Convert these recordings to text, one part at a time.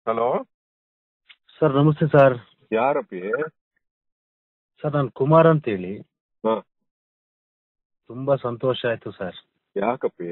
Hello sir ನಮಸ್ತೆ sir ಯಾರಪ್ಪಿ sir ನಾನು ಕುಮಾರ್ ಅಂತೇಳಿ ಹಾ ತುಂಬಾ ಸಂತೋಷ ಆಯ್ತು ಸರ್ ಯಾಕಪ್ಪಿ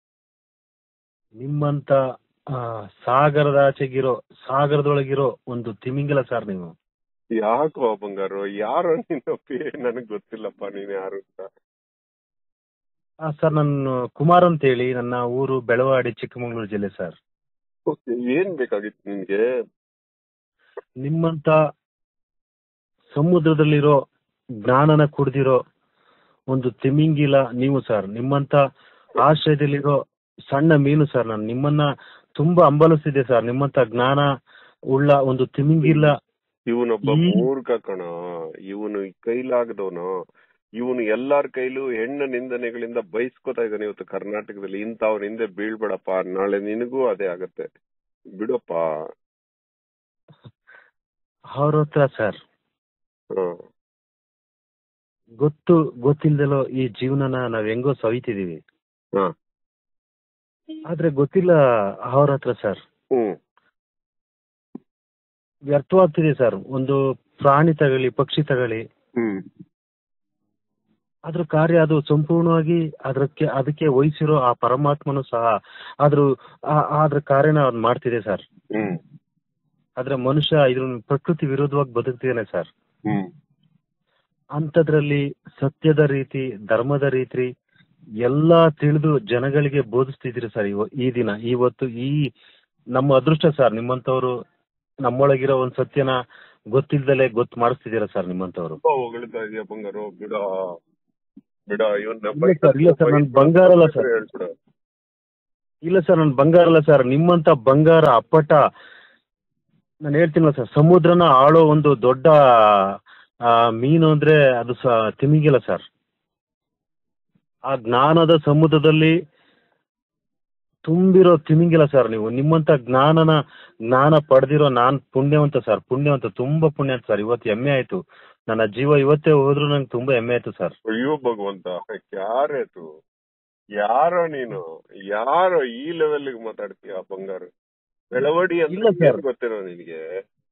ನಿಮ್ಮಂತ ಆ, ಸಾಗರದ ಆಚೆಗಿರೋ ಸಾಗರದೊಳಗಿರೋ ಒಂದು ತಿಮಿಂಗಿಲ ಸರ್ ನೀವು ಯಾಕೋ ಬಂಗಾರು ಯಾರೋ ನೀನಪ್ಪಿ ನನಗ್ ಗೊತ್ತಿಲ್ಲಪ್ಪ ನೀನ್ ಯಾರು ಅಂತ ಆ, ಸರ್ ನಾನು ಕುಮಾರ್ ಅಂತೇಳಿ ನನ್ನ ಊರು ಬೆಳವಾಡಿ ಚಿಕ್ಕಮಗಳೂರು ಜಿಲ್ಲೆ ಸರ್ Okay, ಏನ್ ಬೇಕಾಗಿತ್ತು ನಿನ್ಗೆ ನಿಮ್ಮಂತ ಸಮುದ್ರದಲ್ಲಿರೋ ಜ್ಞಾನನ ಕುಡ್ದಿರೋ ಒಂದು ತಿಮಿಂಗಿಲ ನೀವು ಸರ್ ನಿಮ್ಮಂತ ಆಶ್ರಯದಲ್ಲಿರೋ ಸಣ್ಣ ಮೀನು ಸರ್ ನಾನು ನಿಮ್ಮನ್ನ ತುಂಬಾ ಹಂಬಲಿಸ್ತಿದ್ದೆ ಸರ್ ನಿಮ್ಮಂತ ಜ್ಞಾನ ಉಳ್ಳ ಒಂದು ತಿಮಿಂಗಿಲ ಇವನೊಬ್ಬ ಈ- ಮೂರ್ಖ ಕಣ ಇವನು ಕೈಲಾಗದವನು ಇವನು ಎಲ್ಲಾರ ಕೈಲೂ ಹೆಣ್ಣು ನಿಂದನೆಗಳಿಂದ ಬಯಸ್ಕೊತಾ ಇದ್ದಾನೆ ಇವತ್ತು ಕರ್ನಾಟಕದಲ್ಲಿ ಇಂಥವ್ರ ಹಿಂದೆ ಬೀಳ್ಬೇಡಪ್ಪ ನಾಳೆ ನಿನಗೂ ಅದೇ ಆಗತ್ತೆ ಬಿಡಪ್ಪ ಅವ್ರ ಹತ್ರ ಸರ್ ಹ. ಗೊತ್ತು ಗೊತ್ತಿಲ್ದಲೋ ಈ ಜೀವನನ ನಾವ್ ಹೆಂಗೋ ಸವಿತಿದೀವಿ ಹ. ಆದ್ರೆ ಗೊತ್ತಿಲ್ಲ ಅವ್ರ ಹತ್ರ ಸರ್ ಹ್ಮ್ ವ್ಯರ್ಥವಾಗ್ತಿದೆ ಸರ್ ಒಂದು ಪ್ರಾಣಿ ತಗೊಳ್ಳಿ ಪಕ್ಷಿ ತಗೊಳ್ಳಿ ಹ್ಮ್ ಅದ್ರ ಕಾರ್ಯ ಅದು ಸಂಪೂರ್ಣವಾಗಿ ಅದಕ್ಕೆ ಅದಕ್ಕೆ ವಹಿಸಿರೋ ಆ ಪರಮಾತ್ಮನು ಸಹ ಆದ್ರೂ ಆ- ಅದ್ರ ಕಾರ್ಯನ ಅವ್ನು ಮಾಡ್ತಿದೆ ಸರ್ ಹ್ಮ್ ಆದ್ರೆ ಮನುಷ್ಯ ಇದ್ರ ಪ್ರಕೃತಿ ವಿರೋಧವಾಗಿ ಬದುಕ್ತಿದ್ದಾನೆ ಸರ್ ಹ್ಮ್ ಅಂಥದ್ರಲ್ಲಿ ಸತ್ಯದ ರೀತಿ ಧರ್ಮದ ರೀತಿ ಎಲ್ಲಾ ತಿಳಿದು ಜನಗಳಿಗೆ ಬೋಧಿಸ್ತಿದ್ದೀರಿ ಸರ್ ಇವ ಈ ದಿನ ಇವತ್ತು ಈ ನಮ್ಮ ಅದೃಷ್ಟ ಸರ್ ನಿಮ್ಮಂತವ್ರು ನಮ್ಮೊಳಗಿರೋ ಒಂದ್ ಸತ್ಯನ ಗೊತ್ತಿಲ್ದಲೆ ಗೊತ್ತು ಮಾಡಿಸ್ತಿದ್ದೀರಾ ಸರ್ ನಿಮ್ಮಂತವ್ರು ತುಂಬಾ ಹೊಗಳ್ತಾ ಇದೀಯ ಬಂಗಾರು ಬಿಡ ಬಿಡ ಇವನ್ನ ಇಲ್ಲ ಸರ್, ಇಲ್ಲ ಸರ್, ನಾನ್ ಬಂಗಾರ ಅಲ್ಲ ಸರ್. ಹೇಳ್ಬಿಡು ಇಲ್ಲ ಸರ್ ನನ್ ಬಂಗಾರ ಅಲ್ಲ ಸರ್ ನಿಮ್ಮಂತ ಬಂಗಾರ ಅಪ್ಪಟ ನಾನು ಹೇಳ್ತೀನಲ್ಲ ಸರ್ ಸಮುದ್ರನ ಆಳೋ ಒಂದು ದೊಡ್ಡ ಆ, ಮೀನು ಅಂದ್ರೆ ಅದು ಸ ತಿಮಿಂಗಿಲ್ಲ ಸರ್ ಆ ಜ್ಞಾನದ ಸಮುದ್ರದಲ್ಲಿ ತುಂಬಿರೋ ತಿಮಿಂಗಿಲ್ಲ ಸರ್ ನೀವು ನಿಮ್ಮಂತ ಜ್ಞಾನನ ಜ್ಞಾನ ಪಡೆದಿರೋ ನಾನ್ ಪುಣ್ಯವಂತ ಸರ್ ಪುಣ್ಯವಂತ ತುಂಬಾ ಪುಣ್ಯವಂತ ಸರ್ ಇವತ್ತು ಹೆಮ್ಮೆ ಆಯ್ತು ನನ್ನ ಜೀವ ಇವತ್ತೇ ಹೋದ್ರು ನಂಗೆ ತುಂಬಾ ಹೆಮ್ಮೆ ಆಯ್ತು ಸರ್ ಅಯ್ಯೋ ಭಗವಂತ ಯಾರೇತು ಯಾರೋ ನೀನು ಯಾರೋ ಈ ಲೆವೆಲ್ ಮಾತಾಡ್ತೀಯ ಬಂಗಾರ ಬೆಳವಡಿ ಇಲ್ಲ ಅಂದ್ರೆ ಸರ್. ಏನ್ ಗೊತ್ತೇನೋ ನಿನಗೆ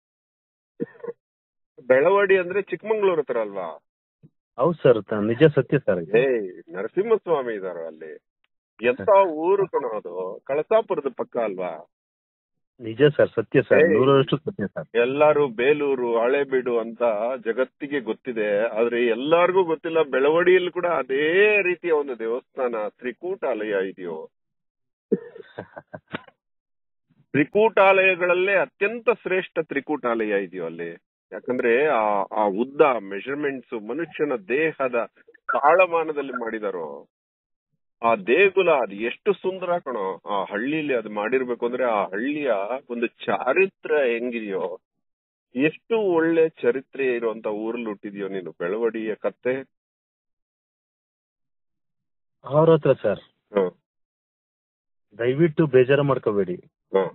ಬೆಳವಡಿ ಅಂದ್ರೆ ಚಿಕ್ಕಮಂಗ್ಳೂರ್ ಹತ್ರ ಅಲ್ವಾ ಹೌದು ಸರ್ ತ- ನಿಜ ಸತ್ಯ ಸರ್ ಇದು. ಏ ನರಸಿಂಹಸ್ವಾಮಿ ಇದಾರ ಅಲ್ಲಿ ಎಂತ ಊರು ಕಣ ಅದು ಕಳಸಾಪುರದ ಪಕ್ಕ ಅಲ್ವಾ ನಿಜ ಸರ್ ಸತ್ಯ ಸರ್ ಏಯ್. ನೂರರಷ್ಟು ಸತ್ಯ ಸರ್ ಎಲ್ಲಾರು ಬೇಲೂರು ಹಳೇಬೀಡು ಅಂತ ಜಗತ್ತಿಗೆ ಗೊತ್ತಿದೆ ಆದ್ರೆ ಎಲ್ಲಾರ್ಗೂ ಗೊತ್ತಿಲ್ಲ ಬೆಳವಡಿಯಲ್ಲಿ ಕೂಡ ಅದೇ ರೀತಿಯ ಒಂದು ದೇವಸ್ಥಾನ ತ್ರಿಕೂಟಾಲಯ ಇದೆಯೋ ತ್ರಿಕೂಟಾಲಯಗಳಲ್ಲೇ ಅತ್ಯಂತ ಶ್ರೇಷ್ಠ ತ್ರಿಕೂಟಾಲಯ ಇದೆಯೋ ಅಲ್ಲಿ ಯಾಕಂದ್ರೆ ಆ ಆ ಉದ್ದ ಮೆಷರ್ಮೆಂಟ್ಸ್ ಮನುಷ್ಯನ ದೇಹದ ತಾಳಮಾನದಲ್ಲಿ ಮಾಡಿದಾರೋ ಆ ದೇಗುಲ ಅದು ಎಷ್ಟು ಸುಂದರ ಕಣೋ ಆ ಹಳ್ಳಿಲಿ ಅದು ಮಾಡಿರ್ಬೇಕು ಅಂದ್ರೆ ಆ ಹಳ್ಳಿಯ ಒಂದು ಚಾರಿತ್ರ್ಯ ಹೆಂಗಿದೆಯೋ ಎಷ್ಟು ಒಳ್ಳೆ ಚರಿತ್ರೆ ಇರುವಂತ ಊರಲ್ಲಿ ಹುಟ್ಟಿದ್ಯೋ ನೀನು ಬೆಳವಡಿಯ ಕತ್ತೆ ಅವ್ರ ಹತ್ರ ಸರ್ ಹ್ಮ್ ದಯವಿಟ್ಟು ಬೇಜಾರು ಮಾಡ್ಕೋಬೇಡಿ ಹ್ಮ್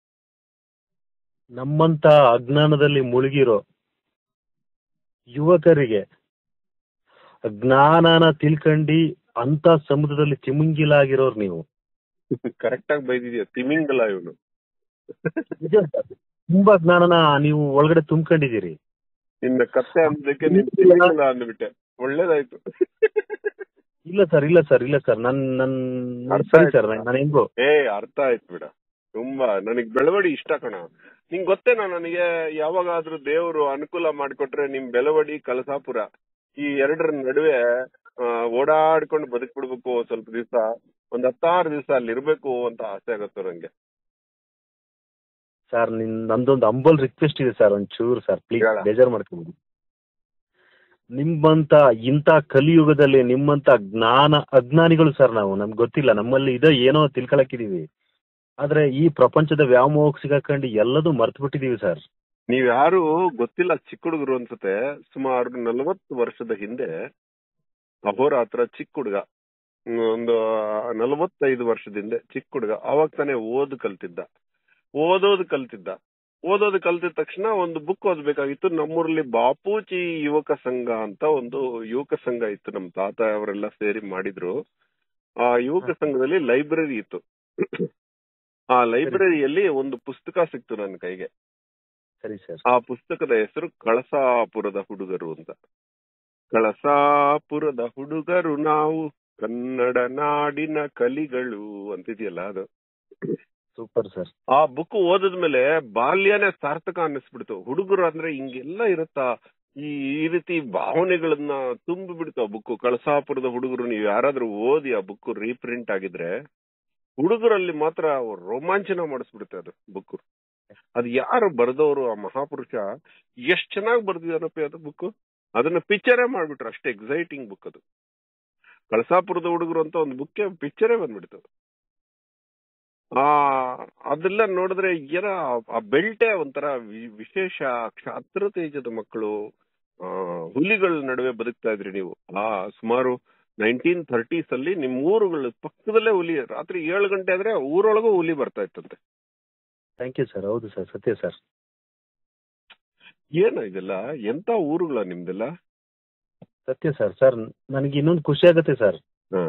ನಮ್ಮಂತ ಅಜ್ಞಾನದಲ್ಲಿ ಮುಳುಗಿರೋ ಯುವಕರಿಗೆ ಜ್ಞಾನನ ತಿಳ್ಕಂಡಿ ಅಂತ ಸಮುದ್ರದಲ್ಲಿ ತಿಮಿಂಗಿಲಾಗಿರೋರು ನೀವು ಕರೆಕ್ಟ್ ಆಗಿ ಬೈದಿದ್ಯಾ ತಿಮಿಂಗಲ ಇವನು ನಿಜ ಸರ್. ತುಂಬಾ ಜ್ಞಾನನ ನೀವು ಒಳಗಡೆ ತುಂಬ್ಕೊಂಡಿದ್ದೀರಿ ನಿನ್ನ ಕತ್ತೆ ಅಂದಕ್ಕೆ ನೀನ್ ತಿಮಿಂಗಲ ಅಂದ್ಬಿಟ್ಟೆ ಒಳ್ಳೇದಾಯ್ತು ಇಲ್ಲ ಸರ್ ಇಲ್ಲ ಸರ್ ಇಲ್ಲ ಸರ್ ನನ್ ನನ್ ನನ್ ಅರ್ಥ ಸರಿ ಆಯ್ತು. ಸರ್ ನಾನು ಹೆಂಗೋ ಏ ಅರ್ಥ ಆಯ್ತು ಬಿಡ ತುಂಬಾ ನನಗ್ ಬೆಳವಡಿ ಇಷ್ಟ ಕಣ ನಿಂಗ್ ಗೊತ್ತೇನೋ ನನಗೆ ಯಾವಾಗಾದ್ರೂ ದೇವ್ರು ಅನುಕೂಲ ಮಾಡಿಕೊಟ್ರೆ ನಿಮ್ ಬೆಳವಡಿ ಕಲಸಾಪುರ ಈ ಎರಡರ ನಡುವೆ ಆ, ಓಡಾಡ್ಕೊಂಡು ಬದುಕ್ಬಿಡ್ಬೇಕು ಸ್ವಲ್ಪ ದಿವಸ ಒಂದ್ ಹತ್ತಾರು ದಿವಸ ಅಲ್ಲಿ ಇರ್ಬೇಕು ಅಂತ ಆಸೆ ಆಗತ್ತೆ ನಂಗೆ ಸರ್ ನಿನ್ ನಂದೊಂದು ಅಂಬಲ್ ರಿಕ್ವೆಸ್ಟ್ ಇದೆ ಸರ್ ಒಂಚೂರು ಸರ್ ಪ್ಲೀಸ್ ಹೇಳ. ಬೇಜಾರು ಮಾಡ್ಕೊಂಡು ನಿಮ್ಮಂತ ಇಂಥ ಕಲಿಯುಗದಲ್ಲಿ ನಿಮ್ಮಂತ ಜ್ಞಾನ ಅಜ್ಞಾನಿಗಳು ಸರ್ ನಾವು ನಮ್ಗೆ ಗೊತ್ತಿಲ್ಲ ನಮ್ಮಲ್ಲಿ ಇದೋ ಏನೋ ತಿಳ್ಕೊಳಕಿದೀವಿ ಆದ್ರೆ ಈ ಪ್ರಪಂಚದ ವ್ಯಾಮೋಹಕ್ಕೆ ಸಿಗಾಕೊಂಡು ಎಲ್ಲದೂ ಮರ್ತು ಬಿಟ್ಟಿದೀವಿ ಸರ್ ನೀವ್ ಯಾರು ಗೊತ್ತಿಲ್ಲ ಚಿಕ್ಕ ಹುಡುಗರು ಅನ್ಸುತ್ತೆ ಸುಮಾರು ನಲವತ್ತು ವರ್ಷದ ಹಿಂದೆ ಅಹೋರಾತ್ರ ಚಿಕ್ಕ ಹುಡುಗ ಹ್ಮ್, ಒಂದು ನಲವತ್ತೈದು ವರ್ಷದ ಹಿಂದೆ ಚಿಕ್ಕ ಹುಡುಗ ಅವಾಗ ತಾನೇ ಓದ್ ಕಲ್ತಿದ್ದ ಓದೋದು ಕಲ್ತಿದ್ದ ಓದೋದು ಕಲ್ತಿದ ತಕ್ಷಣ ಒಂದು ಬುಕ್ ಓದ್ಬೇಕಾಗಿತ್ತು ನಮ್ಮೂರಲ್ಲಿ ಬಾಪೂಜಿ ಯುವಕ ಸಂಘ ಅಂತ ಒಂದು ಯುವಕ ಸಂಘ ಇತ್ತು ನಮ್ ತಾತ ಅವರೆಲ್ಲ ಸೇರಿ ಮಾಡಿದ್ರು ಆ ಯುವಕ ಸಂಘದಲ್ಲಿ ಲೈಬ್ರರಿ ಇತ್ತು ಆ ಲೈಬ್ರರಿಯಲ್ಲಿ ಒಂದು ಪುಸ್ತಕ ಸಿಕ್ತು ನನ್ನ ಕೈಗೆ ಸರಿ ಸರ್ ಆ ಪುಸ್ತಕದ ಹೆಸರು ಕಳಸಾಪುರದ ಹುಡುಗರು ಅಂತ ಕಳಸಾಪುರದ ಹುಡುಗರು ನಾವು ಕನ್ನಡ ನಾಡಿನ ಕಲಿಗಳು ಅಂತಿದೆಯಲ್ಲ ಅದು ಸೂಪರ್ ಸರ್ ಆ ಬುಕ್ ಓದಿದ್ಮೇಲೆ ಬಾಲ್ಯನೇ ಸಾರ್ಥಕ ಅನ್ನಿಸ್ಬಿಡ್ತು ಹುಡುಗರು ಅಂದ್ರೆ ಹಿಂಗೆಲ್ಲ ಇರುತ್ತಾ ಈ ಈ ರೀತಿ ಭಾವನೆಗಳನ್ನ ತುಂಬಿ ಬಿಡ್ತು ಆ ಬುಕ್ ಕಳಸಾಪುರದ ಹುಡುಗರು ನೀವು ಯಾರಾದ್ರೂ ಓದಿ ಆ ಬುಕ್ ರೀಪ್ರಿಂಟ್ ಆಗಿದ್ರೆ ಹುಡುಗರಲ್ಲಿ ಮಾತ್ರ ರೋಮಾಂಚನ ಮಾಡಿಸ್ಬಿಡುತ್ತೆ ಅದು ಬುಕ್ ಅದು ಯಾರು ಬರ್ದವರು ಆ ಮಹಾಪುರುಷ ಎಷ್ಟ್ ಚೆನ್ನಾಗಿ ಬರ್ದಿದಾರಪ್ಪ ಅದು ಬುಕ್ ಅದನ್ನ ಪಿಕ್ಚರೇ ಮಾಡ್ಬಿಟ್ರು ಅಷ್ಟೇ ಎಕ್ಸೈಟಿಂಗ್ ಬುಕ್ ಅದು ಕಳಸಾಪುರದ ಹುಡುಗರು ಅಂತ ಒಂದು ಬುಕ್ಕೆ ಪಿಕ್ಚರೇ ಬಂದ್ಬಿಡ್ತು ಆ ಅದೆಲ್ಲ ನೋಡಿದ್ರೆ ಏನ ಆ ಬೆಲ್ಟೆ ಒಂಥರ ವಿ- ವಿಶೇಷ ಕ್ಷಾತ್ರ ತೇಜದ ಮಕ್ಕಳು ಆ ಹುಲಿಗಳ ನಡುವೆ ಬದುಕ್ತಾ ಇದ್ರಿ ನೀವು ಆ ಸುಮಾರು ನೈನ್ಟೀನ್ ಥರ್ಟೀಸ್ ಅಲ್ಲಿ ನಿಮ್ ಊರುಗಳ ಪಕ್ಕದಲ್ಲೇ ಹುಲಿ ರಾತ್ರಿ ಏಳು ಗಂಟೆ ಆದ್ರೆ ಊರೊಳಗೂ ಹುಲಿ ಬರ್ತಾ ಇತ್ತಂತೆ ಥ್ಯಾಂಕ್ ಯು ಸರ್ ಹೌದು ಸರ್ ಸತ್ಯ ಸರ್ ಏನ ಇದೆಲ್ಲ ಎಂತ ಊರುಗಳ ನಿಮ್ದೆಲ್ಲ ಸತ್ಯ ಸರ್ ಸರ್ ನನಗೆ ಇನ್ನೊಂದು ಖುಷಿ ಆಗುತ್ತೆ ಸರ್ ಹ.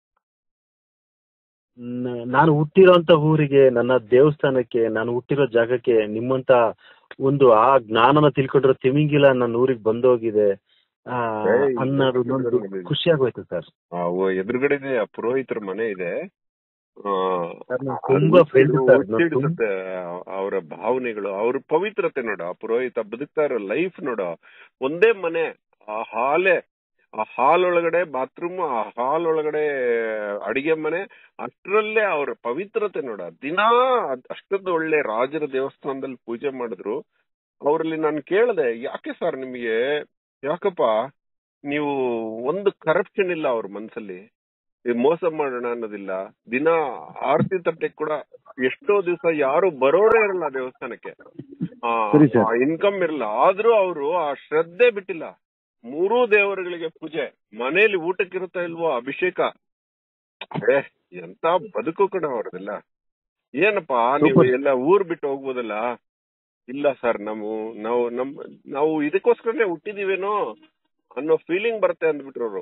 ನ- ನಾನು ಹುಟ್ಟಿರೋಂತ ಊರಿಗೆ ನನ್ನ ದೇವಸ್ಥಾನಕ್ಕೆ ನಾನು ಹುಟ್ಟಿರೋ ಜಾಗಕ್ಕೆ ನಿಮ್ಮಂತ ಒಂದು ಆ ಜ್ಞಾನನ ತಿಳ್ಕೊಂಡಿರೋ ತಿಮಿಂಗಿಲ ನನ್ನ ಊರಿಗೆ ಬಂದೋಗಿದೆ ಆ, ಏಯ್, ಅನ್ನೋದು ಒಂದು ಖುಷಿ ಆಗೋಯ್ತು ಸರ್ ಆ ಒ- ಎದುರುಗಡೆನೆ ಆ ಪುರೋಹಿತರ ಮನೆ ಇದೆ ಆ, ಸರ್, ನಾನು ತುಂಬಾ ಅದು ಫ್ರೆಂಡ್ ಸರ್ ನಾನು ತುಂಬ- ಒತ್ತಿಡಿಸುತ್ತೆ ಅವರ ಭಾವನೆಗಳು ಅವ್ರ ಪವಿತ್ರತೆ ನೋಡ ಆ ಪುರೋಹಿತ ಬದುಕ್ತಾ ಇರೋ ಲೈಫ್ ನೋಡ ಒಂದೇ ಮನೆ ಆ ಹಾಲೆ ಆ ಹಾಲ್ ಒಳಗಡೆ ಬಾತ್ರೂಮ್ ಆ ಹಾಲ್ ಒಳಗಡೆ ಅಡಿಗೆ ಮನೆ ಅಷ್ಟರಲ್ಲೇ ಅವ್ರ ಪವಿತ್ರತೆ ನೋಡ ದಿನಾ ಅದ್- ಅಷ್ಟೊಂದು ಒಳ್ಳೆ ರಾಜರ ದೇವಸ್ಥಾನದಲ್ಲಿ ಪೂಜೆ ಮಾಡಿದ್ರು ಅವರಲ್ಲಿ ನಾನು ಕೇಳಿದೆ ಯಾಕೆ ಸರ್ ನಿಮಗೆ ಯಾಕಪ್ಪ ನೀವು ಒಂದು ಕರಪ್ಷನ್ ಇಲ್ಲ ಅವ್ರ ಮನ್ಸಲ್ಲಿ ಈ ಮೋಸ ಮಾಡೋಣ ಅನ್ನೋದಿಲ್ಲ ದಿನ ಆರತಿ ತಟ್ಟೆ ಕೂಡ ಎಷ್ಟೋ ದಿವಸ ಯಾರು ಬರೋರೇ ಇರಲ್ಲ ದೇವಸ್ಥಾನಕ್ಕೆ ಸರಿ ಸರ್. ಇನ್ಕಮ್ ಇರಲ್ಲ ಆದ್ರೂ ಅವರು ಆ ಶ್ರದ್ಧೆ ಬಿಟ್ಟಿಲ್ಲ ಮೂರೂ ದೇವರುಗಳಿಗೆ ಪೂಜೆ ಮನೇಲಿ ಊಟಕ್ಕಿರುತ್ತಾ ಇಲ್ವೋ ಅಭಿಷೇಕ ಏ ಎಂತ ಬದುಕು ಕಣ ಅವ್ರದೆಲ್ಲ ಏನಪ್ಪಾ ನೀವು Super. ಎಲ್ಲ ಊರ್ ಬಿಟ್ಟು ಹೋಗ್ಬೋದಲ್ಲ ಇಲ್ಲ ಸರ್ ನಾವು ನಾವು ನಮ್ ನಾವು ಇದಕ್ಕೋಸ್ಕರನೇ ಹುಟ್ಟಿದೀವೇನೋ ಅನ್ನೋ ಫೀಲಿಂಗ್ ಬರುತ್ತೆ ಅಂದ್ಬಿಟ್ರು ಅವರು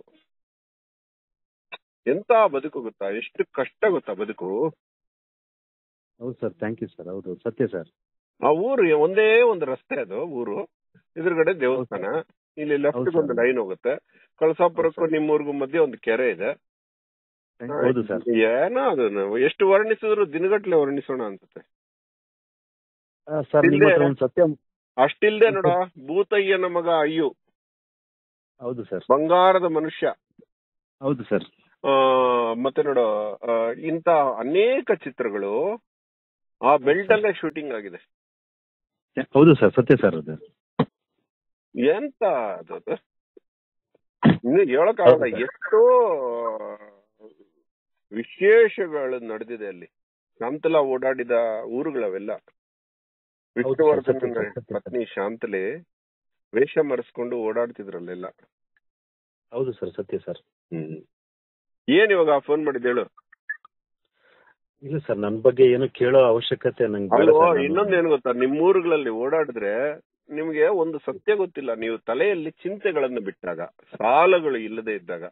ಎಂತ ಬದುಕು ಗೊತ್ತಾ ಎಷ್ಟು ಕಷ್ಟ ಗೊತ್ತಾ ಬದುಕು ಹೌದು ಸರ್ ಥ್ಯಾಂಕ್ ಯು ಸರ್ ಹೌದು ಸತ್ಯ ಸರ್ ಆ ಊರು ಒಂದೇ ಒಂದು ರಸ್ತೆ ಅದು ಊರು ಎದುರುಗಡೆ ದೇವಸ್ಥಾನ ಇಲ್ಲಿ ಲೆಫ್ಟ್ ಹೌದು ಒಂದು ಸರ್. ಲೈನ್ ಹೋಗುತ್ತೆ ಕಳಸಾಪುರಕ್ಕೂ ನಿಮ್ಮೂರ್ಗೂ ಮಧ್ಯೆ ಒಂದು ಕೆರೆ ಇದೆ ಹೌದು ಸರ್ ಏನೋ ಅದು ನಾವು ಎಷ್ಟು ವರ್ಣಿಸಿದ್ರು ದಿನಗಟ್ಲೆ ವರ್ಣಿಸೋಣ ಅನ್ಸುತ್ತೆ ಆ, ಸರ್ ನಿಮ್ಮ ಹತ್ರ ಒಂದು ಸತ್ಯ ಅಷ್ಟಿಲ್ದೆ ನೋಡ ಭೂತಯ್ಯನ ಮಗ ಅಯ್ಯು ಹೌದು ಸರ್ ಬಂಗಾರದ ಮನುಷ್ಯ ಹೌದು ಸರ್ ಆ, ಮತ್ತೆ ನೋಡು ಆ, ಇಂತ ಅನೇಕ ಚಿತ್ರಗಳು ಆ ಬೆಲ್ಟ್ ಅಲ್ಲೇ ಶೂಟಿಂಗ್ ಆಗಿದೆ ಹೌದು ಸರ್ ಸತ್ಯ ಸರ್ ಅದು ಎಂತ ಅದು ಅದು? ಇನ್ನು ಹೇಳಕ್ಕಾಗಲ್ಲ ಹೌದು ಸರ್. ಎಷ್ಟೋ ವಿಶೇಷಗಳು ನಡೆದಿದೆ ಅಲ್ಲಿ ಶಾಂತಲಾ ಓಡಾಡಿದ ಊರುಗಳವೆಲ್ಲ ವಿಷ್ಣುವರ್ಧನ್ ಸತ್ಯ ಸರ್, ಸತ್ಯ ಸರ್. ಪತ್ನಿ ಶಾಂತಲೆ ವೇಷ ಮರೆಸ್ಕೊಂಡು ಓಡಾಡ್ತಿದ್ರಲ್ಲೆಲ್ಲ ಹೌದು ಸರ್ ಸತ್ಯ ಸರ್ ಹ್ಮ್ ಏನ್ ಇವಾಗ ಫೋನ್ ಮಾಡಿದ್ ಹೇಳು ಇಲ್ಲ ಸರ್ ನನ್ನ ಬಗ್ಗೆ ಏನು ಕೇಳೋ ಅವಶ್ಯಕತೆ ನಂಗೆ ಬೇಡ ಅಲ್ವೋ ಸರ್ ನಾನು- ಇನ್ನೊಂದೇನು ಗೊತ್ತಾ ನಿಮ್ ಊರುಗಳಲ್ಲಿ ಓಡಾಡಿದ್ರೆ ನಿಮ್ಗೆ ಒಂದು ಸತ್ಯ ಗೊತ್ತಿಲ್ಲ ನೀವು ತಲೆಯಲ್ಲಿ ಚಿಂತೆಗಳನ್ನು ಬಿಟ್ಟಾಗ ಸಾಲಗಳು ಇಲ್ಲದೆ ಇದ್ದಾಗ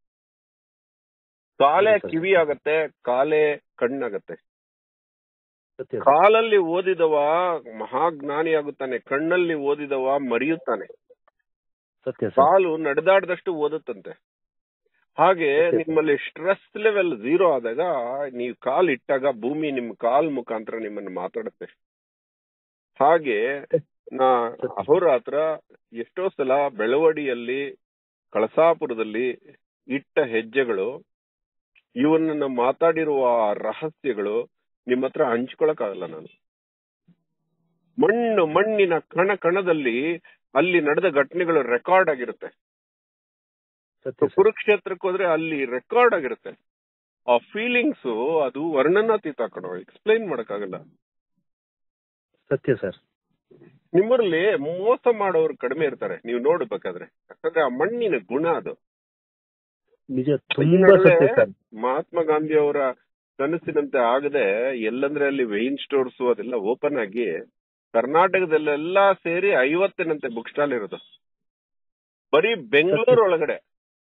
ಕಾಲೇ ಹೌದು ಸರ್. ಕಿವಿ ಆಗತ್ತೆ ಕಾಲೇ ಕಣ್ಣಾಗತ್ತೆ ಸತ್ಯ ಸರ್. ಕಾಲಲ್ಲಿ ಓದಿದವ ಮಹಾಜ್ಞಾನಿ ಆಗುತ್ತಾನೆ ಕಣ್ಣಲ್ಲಿ ಓದಿದವ ಮರೆಯುತ್ತಾನೆ ಸತ್ಯ ಸರ್ ಕಾಲು ನಡೆದಾಡ್ದಷ್ಟು ಓದುತ್ತಂತೆ ಹಾಗೆ ಸತ್ಯ. ನಿಮ್ಮಲ್ಲಿ ಸ್ಟ್ರೆಸ್ ಲೆವೆಲ್ ಝೀರೋ ಆದಾಗ ನೀವು ಕಾಲ್ ಇಟ್ಟಾಗ ಭೂಮಿ ನಿಮ್ ಕಾಲ್ ಮುಖಾಂತರ ನಿಮ್ಮನ್ನು ಮಾತಾಡುತ್ತೆ ಹಾಗೆ ನಾ ಸತ್ಯ. ಅಹೋರಾತ್ರ ಎಷ್ಟೋ ಸಲ ಬೆಳವಡಿಯಲ್ಲಿ ಕಳಸಾಪುರದಲ್ಲಿ ಇಟ್ಟ ಹೆಜ್ಜೆಗಳು ಇವನ್ನ ಮಾತಾಡಿರುವ ರಹಸ್ಯಗಳು ನಿಮ್ಮ ಹತ್ರ ಹಂಚ್ಕೊಳಕ್ಕಾಗಲ್ಲ ನಾನು ಮಣ್ಣು ಮಣ್ಣಿನ ಕಣ ಕಣದಲ್ಲಿ ಅಲ್ಲಿ ನಡೆದ ಘಟನೆಗಳು ರೆಕಾರ್ಡ್ ಆಗಿರುತ್ತೆ ಸತ್ಯ ಸರ್. ಕುರುಕ್ಷೇತ್ರಕ್ಕೆ ಹೋದ್ರೆ ಅಲ್ಲಿ ರೆಕಾರ್ಡ್ ಆಗಿರುತ್ತೆ ಆ ಫೀಲಿಂಗ್ಸ್ ಅದು ವರ್ಣನಾತೀತ ಕಣೋ ಎಕ್ಸ್ಪ್ಲೈನ್ ಮಾಡಕ್ಕಾಗಲ್ಲ ಸತ್ಯ ಸರ್ ನಿಮ್ಮಲ್ಲಿ ಮೋಸ ಮಾಡೋರು ಕಡಿಮೆ ಇರ್ತಾರೆ ನೀವು ನೋಡ್ಬೇಕಾದ್ರೆ ಯಾಕಂದ್ರೆ ಆ ಮಣ್ಣಿನ ಗುಣ ಅದು ನಿಜ ಈ ತುಂಬಾ ನಡುವೆ ಸತ್ಯ ಸರ್ ಮಹಾತ್ಮ ಗಾಂಧಿ ಅವರ ಕನಸಿನಂತೆ ಆಗದೆ ಎಲ್ಲಂದ್ರೆ ಅಲ್ಲಿ ವೈನ್ ಸ್ಟೋರ್ಸ್ ಅದೆಲ್ಲ ಓಪನ್ ಆಗಿ ಕರ್ನಾಟಕದಲ್ಲೆಲ್ಲ ಸೇರಿ ಐವತ್ತಿನಂತೆ ಬುಕ್ ಸ್ಟಾಲ್ ಇರೋದು ಬರೀ ಬೆಂಗಳೂರು ಒಳಗಡೆ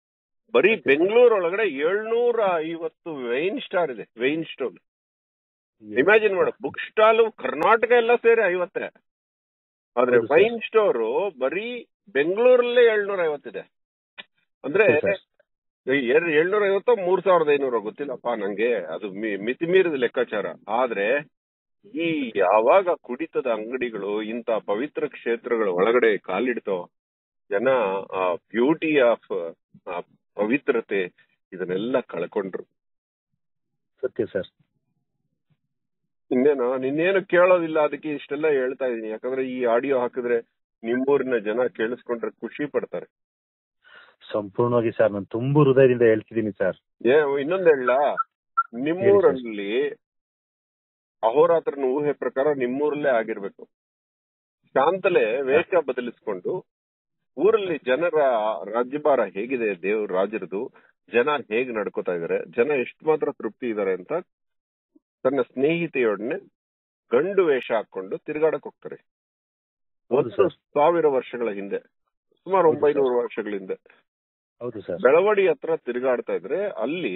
ಬರೀ ಬೆಂಗಳೂರು ಒಳಗಡೆ ಏಳ್ನೂರ ಐವತ್ತು ವೈನ್ ಸ್ಟಾರ್ ಇದೆ ವೈನ್ ಸ್ಟೋರ್ ಇಮ್ಯಾಜಿನ್ ಮಾಡು ಬುಕ್ ಸ್ಟಾಲ್ ಕರ್ನಾಟಕ ಎಲ್ಲ ಸೇರಿ ಐವತ್ತೆ ಆದ್ರೆ ಹೌದು ಸರ್. ವೈನ್ ಸ್ಟೋರ್ ಬರೀ ಬೆಂಗಳೂರಲ್ಲೇ ಏಳ್ನೂರ ಐವತ್ತಿದೆ ಅಂದ್ರೆ ಹೌದು ಸರ್. ಏಳ್ನೂರ ಐವತ್ತೋ ಮೂರ್ ಸಾವಿರದ ಐನೂರ ಗೊತ್ತಿಲ್ಲಪ್ಪ ನಂಗೆ ಅದು ಮಿ- ಮಿತಿ ಮೀರಿದ ಲೆಕ್ಕಾಚಾರ ಆದ್ರೆ ಈ ಯಾವಾಗ ಕುಡಿತದ ಅಂಗಡಿಗಳು ಇಂತ ಪವಿತ್ರ ಕ್ಷೇತ್ರಗಳ ಒಳಗಡೆ ಕಾಲಿಡ್ತೋ ಜನ ಆ ಬ್ಯೂಟಿ ಆಫ್ ಪವಿತ್ರತೆ ಇದನ್ನೆಲ್ಲ ಕಳ್ಕೊಂಡ್ರು ಸತ್ಯ ಸರ್ ಇನ್ನೇನು ನಿನ್ನೇನು ಕೇಳೋದಿಲ್ಲ ಅದಕ್ಕೆ ಇಷ್ಟೆಲ್ಲ ಹೇಳ್ತಾ ಇದೀನಿ ಯಾಕಂದ್ರೆ ಈ ಆಡಿಯೋ ಹಾಕಿದ್ರೆ ನಿಮ್ಮೂರಿನ ಜನ ಕೇಳಿಸ್ಕೊಂಡ್ರೆ ಖುಷಿ ಪಡ್ತಾರೆ ಸಂಪೂರ್ಣವಾಗಿ ಸರ್ ನಾನು ತುಂಬಾ ಹೃದಯದಿಂದ ಹೇಳ್ತಿದ್ದೀನಿ ಸರ್ ಏ ಇನ್ನೊಂದ್ ಹೇಳ ನಿಮ್ಮೂರಲ್ಲಿ ಅಹೋರಾತ್ರನ ಊಹೆ ಪ್ರಕಾರ ನಿಮ್ಮೂರಲ್ಲೇ ಆಗಿರ್ಬೇಕು ಶಾಂತಲೆ ವೇಷ ಬದಲಿಸ್ಕೊಂಡು ಊರಲ್ಲಿ ಜನರ ರಾಜ್ಯಭಾರ ಹೇಗಿದೆ ದೇವ್ರ ರಾಜರದು ಜನ ಹೇಗ್ ನಡ್ಕೋತಾ ಇದಾರೆ ಜನ ಎಷ್ಟು ಮಾತ್ರ ತೃಪ್ತಿ ಇದಾರೆ ಅಂತ ತನ್ನ ಸ್ನೇಹಿತೆಯೊಡನೆ ಗಂಡು ವೇಷ ಹಾಕೊಂಡು ತಿರುಗಾಡಕ್ ಹೋಗ್ತಾರೆ ಹೌದು ಒಂದು ಸರ್ ಸಾವಿರ ವರ್ಷಗಳ ಹಿಂದೆ ಸುಮಾರು ಹೌದು ಸರ್. ಒಂಬೈನೂರು ವರ್ಷಗಳ ಹಿಂದೆ ಹೌದು ಸರ್ ಬೆಳವಡಿ ಹತ್ರ ತಿರುಗಾಡ್ತಾ ಇದ್ರೆ ಅಲ್ಲಿ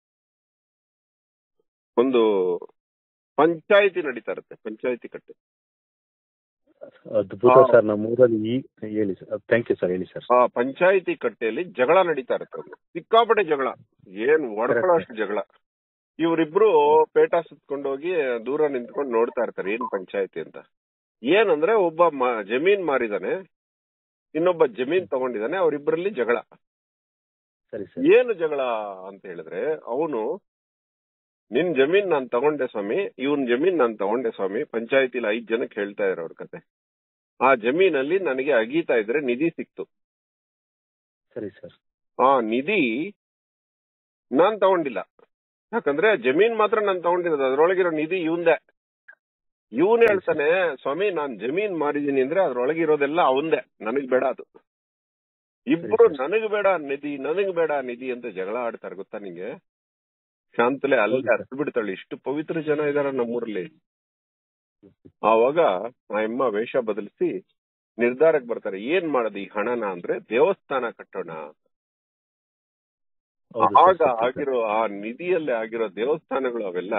ಒಂದು ಪಂಚಾಯಿತಿ ನಡೀತಾ ಇರುತ್ತೆ ಪಂಚಾಯಿತಿ ಕಟ್ಟೆ ಅದ್ಭುತ ಹಾ. ಸರ್ ನಮ್ಮ ಊರಲ್ಲಿ ಈ ಹೇಳಿ ಸರ್ ಥ್ಯಾಂಕ್ ಯು ಸರ್ ಹೇಳಿ ಸರ್ ಆ ಪಂಚಾಯಿತಿ ಕಟ್ಟೆಯಲ್ಲಿ ಜಗಳ ನಡೀತಾ ಇರುತ್ತೆ ಅಲ್ಲಿ. ಸಿಕ್ಕಾಪಟ್ಟೆ ಜಗಳ ಏನ್ ಒಡ್ಕೊಳ್ಳೋ ಅಷ್ಟು ಜಗಳ ಇವರಿಬ್ರು ಪೇಟ ಸುತ್ಕೊಂಡೋಗಿ ದೂರ ನಿಂತ್ಕೊಂಡು ನೋಡ್ತಾ ಇರ್ತಾರೆ ಏನ್ ಪಂಚಾಯಿತಿ ಅಂತ ಏನಂದ್ರೆ ಒಬ್ಬ ಮ- ಜಮೀನ್ ಮಾರಿದಾನೆ ಇನ್ನೊಬ್ಬ ಜಮೀನ್ ತಗೊಂಡಿದ್ದಾನೆ ಅವರಿಬ್ಬರಲ್ಲಿ ಜಗಳ ಸರಿ ಸರ್ ಏನು ಜಗಳ ಅಂತ ಹೇಳಿದ್ರೆ ಅವನು ನಿನ್ ಜಮೀನ್ ನಾನ್ ತಗೊಂಡೆ ಸ್ವಾಮಿ ಇವನ್ ಜಮೀನ್ ನಾನ್ ತಗೊಂಡೆ ಸ್ವಾಮಿ ಪಂಚಾಯತಿಲಿ ಐದ್ ಜನಕ್ಕೆ ಹೇಳ್ತಾ ಇರೋ ಅವ್ರ ಕತೆ ಆ ಜಮೀನಲ್ಲಿ ನನಗೆ ಅಗೀತಾ ಇದ್ರೆ ನಿಧಿ ಸಿಕ್ತು ಸರಿ ಸರ್ ಆ ನಿಧಿ ನಾನ್ ತಗೊಂಡಿಲ್ಲ ಯಾಕಂದ್ರೆ ಜಮೀನ್ ಮಾತ್ರ ನಾನ್ ತಗೊಂಡಿರೋದು ಅದ್ರೊಳಗಿರೋ ನಿಧಿ ಇವಂದೆ ಇವನ್ ಹೇಳ್ತಾನೆ ಸ್ವಾಮಿ ನಾನ್ ಜಮೀನ್ ಮಾರಿದೀನಿ ಅಂದ್ರೆ ಅದ್ರೊಳಗಿರೋದೆಲ್ಲ ಅವಂದೆ ನನಗ್ ಬೇಡ ಅದು ಇಬ್ರು ಸರಿ, ಸರ್. ನನಗ್ ಬೇಡ ನಿಧಿ ನನಗ್ ಬೇಡ ನಿಧಿ ಅಂತ ಜಗಳ ಆಡ್ತಾರೆ ಗೊತ್ತಾ ನಿಂಗೆ ಶಾಂತಲೆ ಅಲ್ಲಿ ಹೌದು, ಸರ್. ಹತ್ತು ಬಿಡ್ತಾಳೆ ಇಷ್ಟು ಪವಿತ್ರ ಜನ ಇದಾರ ನಮ್ಮೂರಲ್ಲಿ ಆವಾಗ ಆ ಅಮ್ಮ ವೇಷ ಬದಲಿಸಿ ನಿರ್ಧಾರಕ್ಕೆ ಬರ್ತಾರೆ ಏನ್ ಮಾಡೋದು ಈ ಹಣನ ಅಂದ್ರೆ ದೇವಸ್ಥಾನ ಕಟ್ಟೋಣ ಹೌದು ಸರ್, ಆಗ ಸತ್ಯ ಸರ್. ಆಗಿರೋ ಆ ನಿಧಿಯಲ್ಲಿ ಆಗಿರೋ ದೇವಸ್ಥಾನಗಳು ಅವೆಲ್ಲ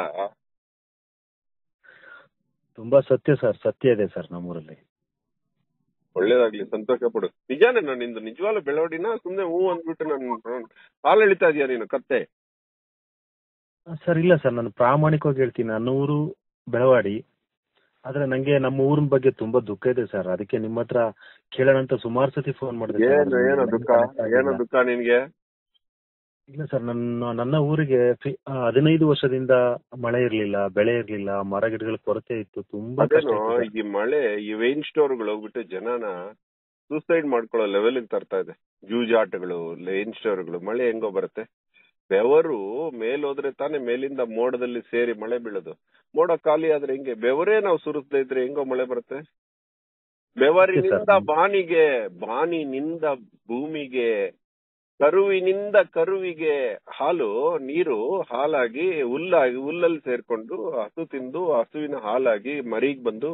ತುಂಬಾ ಸತ್ಯ ಸರ್ ಸತ್ಯ ಇದೆ ಸರ್ ನಮ್ಮೂರಲ್ಲಿ ಒಳ್ಳೇದಾಗ್ಲಿ ಸಂತೋಷ ಪಡು ನಿಜಾನೇ ನಾನು ನಿಂದು ನಿಜವಾಗ್ಲೂ ಬೆಳವಡಿನ ಸುಮ್ನೆ ಹೂ ಅಂದ್ಬಿಟ್ಟು ನಾನು ಕಾಲ್ ಎಳಿತಾ ಇದೀಯ ನೀನು ಕತ್ತೆ ಸರ್ ಇಲ್ಲ ಸರ್ ನಾನು ಪ್ರಾಮಾಣಿಕವಾಗಿ ಹೇಳ್ತೀನಿ ನನ್ನ ಊರು ಬೆಳವಾಡಿ ಆದ್ರೆ ನಂಗೆ ನಮ್ಮ ಊರಿನ ಬಗ್ಗೆ ತುಂಬಾ ದುಃಖ ಇದೆ ಸರ್ ಅದಕ್ಕೆ ನಿಮ್ಮ ಹತ್ರ ಕೇಳೋಣ ಅಂತ ಸುಮಾರು ಸತಿ ಫೋನ್ ಮಾಡಿದೆ ಸರ್. ಏನು ಏನೋ ದುಃಖ ಏನೋ ದುಃಖ ನಿನ್ಗೆ ಇಲ್ಲ ಸರ್ ನನ್ನ ನನ್ನ ಊರಿಗೆ ಫಿ- ಆ, ಹದಿನೈದು ವರ್ಷದಿಂದ ಮಳೆ ಇರ್ಲಿಲ್ಲ ಬೆಳೆ ಇರ್ಲಿಲ್ಲ ಮರ ಗಿಡಗಳ ಕೊರತೆ ಇತ್ತು ತುಂಬಾ ಕಷ್ಟ ಅದೇನೋ ಇತ್ತು ಸರ್. ಈ ಮಳೆ ಈ ವೈನ್ ಸ್ಟೋರ್ಗಳು ಹೋಗ್ಬಿಟ್ಟು ಜನನ ಸೂಸೈಡ್ ಮಾಡ್ಕೊಳ್ಳೋ ಲೆವೆಲ್ ತರ್ತಾ ಇದೆ ಜೂಜಾಟಗಳು ವೈನ್ ಸ್ಟೋರ್ಗಳು ಮಳೆ ಹೆಂಗೋ ಬರುತ್ತೆ ಬೆವರು ಮೇಲೋದ್ರೆ ತಾನೇ ಮೇಲಿಂದ ಮೋಡದಲ್ಲಿ ಸೇರಿ ಮಳೆ ಬೀಳೋದು ಮೋಡ ಖಾಲಿ ಆದ್ರೆ ಹೆಂಗೆ ಬೆವರೇ ನಾವು ಸುರಿಸದೇ ಇದ್ರೆ ಹೆಂಗೋ ಮಳೆ ಬರುತ್ತೆ ಬೆವರಿನಿಂದ ಸರ್. ಬಾನಿಗೆ ಬಾನಿನಿಂದ ಭೂಮಿಗೆ ಕರುವಿನಿಂದ ಕರುವಿಗೆ ಹಾಲು ನೀರು ಹಾಲಾಗಿ ಹುಲ್ಲಾಗಿ ಹುಲ್ಲಲ್ಲಿ ಸೇರ್ಕೊಂಡು ಹಸು ತಿಂದು ಹಸುವಿನ ಹಾಲಾಗಿ ಮರಿಗ್ ಬಂದು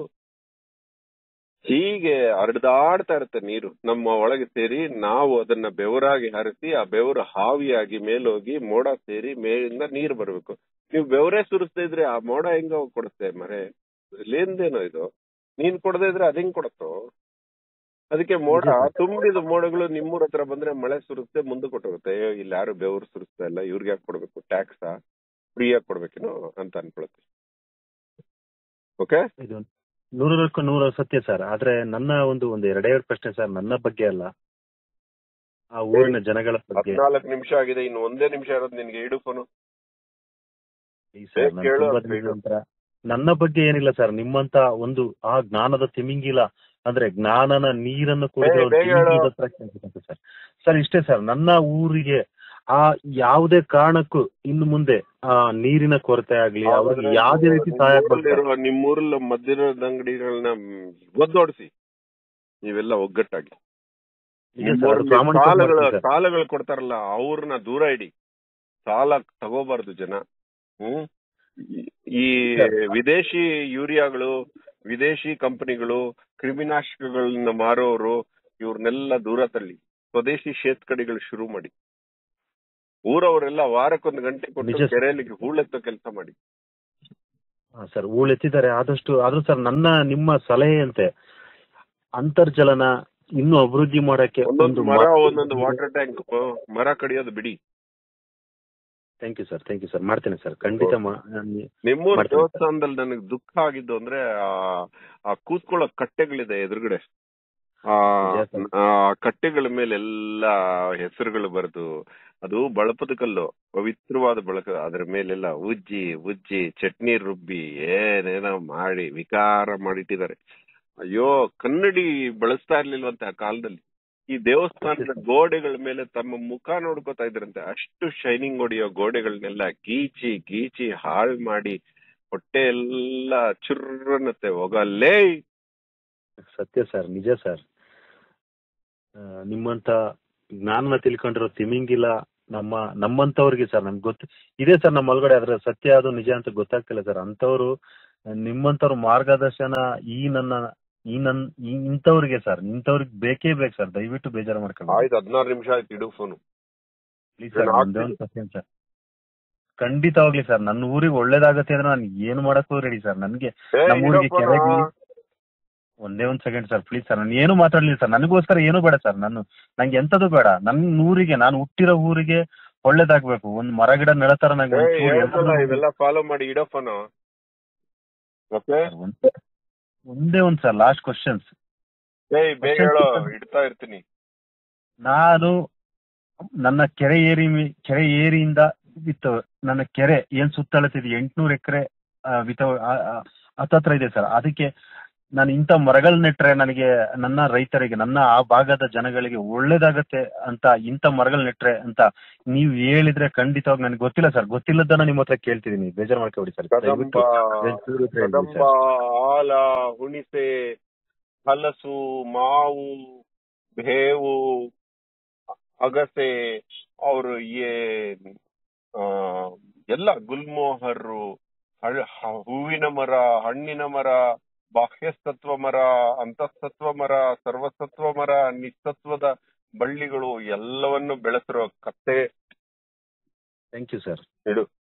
ಹೀಗೆ ಹರಿದಾಡ್ತಾ ಇರುತ್ತೆ ನೀರು ನಮ್ಮ ಒಳಗೆ ಸೇರಿ ನಾವು ಅದನ್ನ ಬೆವರಾಗಿ ಹರಿಸಿ ಆ ಬೆವರು ಹಾವಿಯಾಗಿ ಮೇಲೋಗಿ ಮೋಡ ಸೇರಿ ಮೇಲಿಂದ ನೀರು ಬರ್ಬೇಕು ನೀವು ಬೆವರೇ ಸುರಿಸ್ತಾ ಇದ್ರೆ ಆ ಮೋಡ ಹೆಂಗ ಕೊಡುತ್ತೆ ಮರೆ ಇಲ್ಲೇಂದೇನೋ ಇದು ನೀನ್ ಕೊಡದೇ ಇದ್ರೆ ಅದ್ ಹೆಂಗ್ ಕೊಡತ್ತೋ ಅದಕ್ಕೆ ಮೋಡ ನಿಜ ಸರ್. ತುಂಬಿದ ಮೋಡಗಳು ನಿಮ್ಮೂರ ಹತ್ರ ಬಂದ್ರೆ ಮಳೆ ಸುರಿಸ್ತೆ ಮುಂದೆ ಕೊಟ್ಟೋಗುತ್ತೆ ಅಯ್ಯೋ ಇಲ್ಲಿ ಯಾರು ಬೆವರು ಸುರಿಸ್ತಾ ಇಲ್ಲ ಇವ್ರಿಗೆ ಯಾಕೆ ಕೊಡ್ಬೇಕು ಟ್ಯಾಕ್ಸ್ ಫ್ರೀಯಾಗಿ ಕೊಡ್ಬೇಕೇನೋ ಅಂತ ಅನ್ಕೊಳುತ್ತೆ ಓಕೆ ಇದು ನೂರಕ್ಕೂ ನೂರ ಸತ್ಯ ಸರ್ ಆದ್ರೆ ನನ್ನ ಒಂದು ಒಂದು ಎರಡೆರಡು ಪ್ರಶ್ನೆ ಸರ್ ನನ್ನ ಬಗ್ಗೆ ಅಲ್ಲ ಆ ಊರಿನ ಜನಗಳ ಬಗ್ಗೆ ಹದ್ನಾಲ್ಕು ನಿಮಿಷ ಆಗಿದೆ ಇನ್ನು ಒಂದೇ ನಿಮಿಷ ಇರೋದು ನಿನ್ಗೆ ಇಡು ಫೋನು ಈ ಸರ್ ಬೇಗ ನಾನು ಕೇಳು, ತುಂಬಾ ಬೇಗ. ದಿನದ ನಂತರ ನನ್ನ ಬಗ್ಗೆ ಏನಿಲ್ಲ ಸರ್ ನಿಮ್ಮಂತ ಒಂದು ಆ ಜ್ಞಾನದ ತಿಮಿಂಗಿಲ ಅಂದ್ರೆ ಜ್ಞಾನನ ನೀರನ್ನು ಕುಡಿದ ಏ, ಒಂದು ಬೇಗ ಹೇಳು. ತಿಮಿಂಗಿಲದ ಹತ್ರ ಕೇಳ್ಬೇಕಂತೆ ಸರ್ ಸರ್ ಇಷ್ಟೇ ಸರ್ ನನ್ನ ಊರಿಗೆ ಆ ಯಾವುದೇ ಕಾರಣಕ್ಕೂ ಇನ್ನು ಮುಂದೆ ಆ ನೀರಿನ ಕೊರತೆ ಆಗ್ಲಿ ಅವ್ರಿಗೆ ಯಾವುದೇ ರೀತಿ ಸಹಾಯ ಆಗ್ಬೇಕು ಸರ್. ನಿಮ್ಮೂರಲ್ಲಿ ಮಧ್ಯದ ಅಂಗಡಿಗಳನ್ನ ಒದ್ದೋಡಿಸಿ ನೀವೆಲ್ಲ ಒಗ್ಗಟ್ಟಾಗಿ ನಿಜ ಸರ್, ಅದು ನಿಮ್ಮೂರಲ್ಲಿ ಪ್ರಾಮಾಣಿಕವಾಗಿ ಸಾಲಗಳು ಮಾಡ್ತೀನಿ ಸರ್. ಸಾಲಗಳು ಕೊಡ್ತಾರಲ್ಲ ಅವ್ರನ್ನ ದೂರ ಇಡಿ ಸಾಲ ತಗೋಬಾರ್ದು ಜನ ಹ್ಮ್ ಈ- ಈ ವಿದೇಶಿ ಯೂರಿಯಾಗಳು ವಿದೇಶಿ ಕಂಪನಿಗಳು ಕ್ರಿಮಿನಾಶಕಗಳನ್ನ ಮಾರೋರು ಇವ್ರನ್ನೆಲ್ಲ ದೂರ ತಳ್ಳಿ ಸ್ವದೇಶಿ ಶೇತ್ಕಡಿಗಳು ಶುರು ಮಾಡಿ ಊರವರೆಲ್ಲ ವಾರಕ್ಕೊಂದು ಗಂಟೆ ನಿಜ ಕೊಟ್ಟು ಸರ್. ಕೆರೆಯಲ್ಲಿ ಹೂಳೆತ್ತೋ ಕೆಲಸ ಮಾಡಿ ಹಾ, ಸರ್ ಹೂಳೆತ್ತಿದ್ದಾರೆ ಆದಷ್ಟು ಆದ್ರೂ ಸರ್ ನನ್ನ ನಿಮ್ಮ ಸಲಹೆಯಂತೆ ಅಂತರ್ಜಲನ ಇನ್ನೂ ಅಭಿವೃದ್ಧಿ ಮಾಡಕ್ಕೆ ಒಂದೊಂದು ಮರ ಒಂದೊಂದು ವಾಟರ್ ಟ್ಯಾಂಕ್ ಮರ ಕಡಿಯೋದು ಬಿಡಿ thank you sir thank you sir ಮಾಡ್ತೇನೆ ಸರ್ ಖಂಡಿತ ಮಾ- ನಾನ್- ನಿಮ್ಮೂರ್ ಮಾಡ್ತೀನಿ ಸರ್. ದೇವಸ್ಥಾನದಲ್ಲಿ ನನಗೆ ದುಃಖ ಆಗಿದ್ದು ಅಂದ್ರೆ ಆ ಆ ಕೂತ್ಕೊಳ್ಳೋ ಕಟ್ಟೆಗಳಿದೆ ಎದುರುಗಡೆ ಆ ನಿಜ ಸರ್. ಆ ಕಟ್ಟೆಗಳ ಮೇಲೆ ಎಲ್ಲ ಹೆಸರುಗಳು ಬರೆದು ಅದು ಬಳಪದ ಕಲ್ಲು ಪವಿತ್ರವಾದ ಬಳಕ ಅದ್ರ ಮೇಲೆಲ್ಲ ಉಜ್ಜಿ ಉಜ್ಜಿ ಚಟ್ನಿ ರುಬ್ಬಿ ಏನೇನೋ ಮಾಡಿ ವಿಕಾರ ಮಾಡಿಟ್ಟಿದ್ದಾರೆ ಅಯ್ಯೋ ಕನ್ನಡಿ ಬಳಸ್ತಾ ಇರ್ಲಿಲ್ವಂತೆ ಆ ಕಾಲದಲ್ಲಿ ಈ ದೇವಸ್ಥಾನದ ಗೋಡೆಗಳ ಮೇಲೆ ತಮ್ಮ ಮುಖ ನೋಡ್ಕೋತಾ ಇದ್ರಂತೆ ಅಷ್ಟು ಶೈನಿಂಗ್ ಹೊಡಿಯೋ ಗೋಡೆಗಳನ್ನೆಲ್ಲ ಗೀಚಿ ಗೀಚಿ ಹಾಳ್ ಮಾಡಿ ಹೊಟ್ಟೆ ಎಲ್ಲ ಚುರ್ರನ್ನತ್ತೆ ಹೋಗಲ್ಲೇ ಸತ್ಯ ಸರ್ ನಿಜ ಸರ್ ಆ, ನಿಮ್ಮಂತ ಜ್ಞಾನ ತಿಳ್ಕೊಂಡಿರೋ ತಿಮಿಂಗಿಲ್ಲ ನಮ್ಮ ನಮ್ಮಂತವ್ರಿಗೆ ಸರ್ ನಮ್ಗೆ ಗೊತ್ತು ಇದೆ ಸರ್ ನಮ್ಮ ಒಳಗಡೆ ಅದ್ರ ಸತ್ಯ ಅದು ನಿಜ ಅಂತ ಗೊತ್ತಾಗ್ತಿಲ್ಲ ಸರ್ ಅಂತವ್ರು ನಿಮ್ಮಂತವ್ರ ಮಾರ್ಗದರ್ಶನ ಈ ನನ್ನ ಈ ನನ್ ಈ- ಇಂಥವ್ರಿಗೆ ಸರ್ ಇಂಥವ್ರಿಗೆ ಬೇಕೇ ಬೇಕು ಸರ್ ದಯವಿಟ್ಟು ಬೇಜಾರು ಮಾಡ್ಕೊಂಡು ಆಯ್ತು ಹದಿನಾರು ನಿಮಿಷ ಆಯ್ತು ಇಡು ಫೋನು ಪ್ಲೀಸ್ ಸರ್ ನಾನು ಒಂದೇ ಒಂದು ಸೆಕೆಂಡ್ ಸರ್ ಖಂಡಿತವಾಗ್ಲಿ ಸರ್ ನನ್ನ ಊರಿಗೆ ಒಳ್ಳೇದಾಗತ್ತೆ ಅಂದ್ರೆ ನಾನು ಏನು ಮಾಡಕ್ಕೂ ರೆಡಿ ಸರ್ ನನ್ಗೆ ನಮ್ಮ ಊರಿಗೆ ಕೆರೆಗೆ ಒಂದೇ ಒಂದ್ ಸೆಕೆಂಡ್ ಸರ್ ಪ್ಲೀಸ್ ಸರ್ ನಾನು ಏನು ಮಾತಾಡ್ಲಿಲ್ಲ ಸರ್ ನನಗೋಸ್ಕರ ಏನು ಬೇಡ ಸರ್ ನಾನು ನಂಗೆ ಎಂತದು ಬೇಡ ನನ್ನ ಊರಿಗೆ ನಾನು ಹುಟ್ಟಿರೋ ಊರಿಗೆ ಒಳ್ಳೇದಾಗ್ಬೇಕು ಒಂದ್ ಮರ ಗಿಡ ನೆಡತರ ನಂಗೆ ಒಂದ್ ಚೂರು ಎಲ್ಲಾದ್ರೂ ಇವೆಲ್ಲ ಫಾಲೋ ಮಾಡಿ ಇಡೋ ಫೋನು ಓಕೆ ಸರ್, ಒಂದೇ- ಒಂದೇ ಒಂದ್ ಸರ್ ಲಾಸ್ಟ್ ಕ್ವಶನ್ಸ್ ಏಯ್ ಬೇಗ ಹೇಳೋ ಇಡ್ತಾ ಇರ್ತೀನಿ ನಾನು ನನ್ನ ಕೆರೆ ಏರಿ ಮಿ- ಕೆರೆ ಏರಿಯಿಂದ ವಿತ್ ನನ್ನ ಕೆರೆ ಏನ್ ಸುತ್ತಳತಿದೆ ಎಂಟ್ನೂರ್ ಎಕರೆ ವಿತ ಹತ್ತತ್ರ ಇದೆ ಸರ್ ಅದಕ್ಕೆ ನಾನು ಇಂಥ ಮರಗಳು ನೆಟ್ರೆ ನನಗೆ ನನ್ನ ರೈತರಿಗೆ ನನ್ನ ಆ ಭಾಗದ ಜನಗಳಿಗೆ ಒಳ್ಳೇದಾಗತ್ತೆ ಅಂತ ಇಂಥ ಮರಗಳು ನೆಟ್ರೆ ಅಂತ ನೀವು ಹೇಳಿದ್ರೆ ಖಂಡಿತವಾಗಿ ನನಗೆ ಗೊತ್ತಿಲ್ಲ ಸರ್ ಗೊತ್ತಿಲ್ಲದನ್ನ ನಿಮ್ಮ ಹತ್ರ ಕೇಳ್ತಿದೀನಿ ಬೇಜಾರು ಮಾಡ್ಕೊಬಿಡಿ ಸರ್ ಕದಂಬ ದಯವಿಟ್ಟು ದಯವಿಟ್ಟು ಹೇಳ್ಬಿಡಿ ಕದಂಬ ಸರ್. ಆಲ ಹುಣಿಸೆ ಹಲಸು ಮಾವು ಬೇವು ಅಗಸೆ ಅವರು ಏನ್ ಆ, ಎಲ್ಲ ಗುಲ್ಮೋಹರು ಹಳ್- ಹ- ಹೂವಿನ ಮರ ಹಣ್ಣಿನ ಮರ ಬಾಹ್ಯಸತ್ವ ಮರ ಅಂತಸ್ತತ್ವ ಮರ ಸರ್ವಸತ್ವ ಮರ ನಿಸ್ಸತ್ವದ ಬಳ್ಳಿಗಳು ಎಲ್ಲವನ್ನು ಬೆಳೆಸಿರೋ ಕತ್ತೆ ಥ್ಯಾಂಕ್ ಯು ಸರ್ ಇಡು